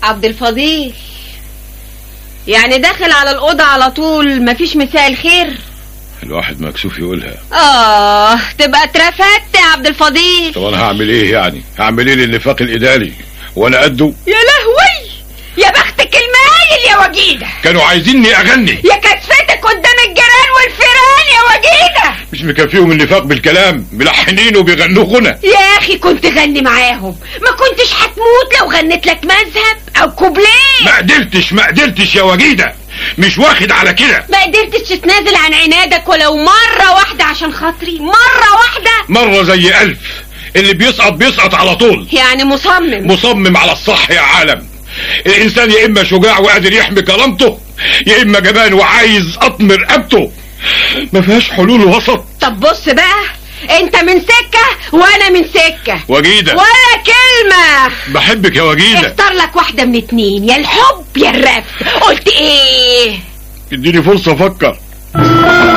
عبد الفضيل يعني داخل على الأوضة على طول مفيش مساء الخير الواحد مكسوف يقولها آه تبقى اترفدت يا عبد الفضيل طب انا هعمل ايه يعني هعمل ايه للنفاق الاداري وانا قده يا لهوي يا بختك المايل يا وجيدة كانوا عايزيني اغني يا كتفتك قدام الجيران والفيران يا وجيدة مش مكفيهم النفاق بالكلام ملحنين وبيغنوا غنى يا أخي كنت غني معاهم ما كنتش هتموت لو غنيت لك مذهب أو كوبليه ما قدرتش ما قدرتش يا وجيدة مش واخد على كده ما قدرتش تتنازل عن عنادك ولو مرة واحدة عشان خاطري مرة واحدة مرة زي ألف اللي بيسقط بيسقط على طول يعني مصمم مصمم على الصح يا عالم الإنسان يا إما شجاع وقادر يحمي كرامته يا إما جبان وعايز قطم رقبته ما فيهاش حلول وسط طب بص بقى انت من سكة وانا من سكة وجيدة ولا كلمة بحبك يا وجيدة اختار لك واحدة من اتنين يا الحب يا الرفض قلت ايه اديني فرصة افكر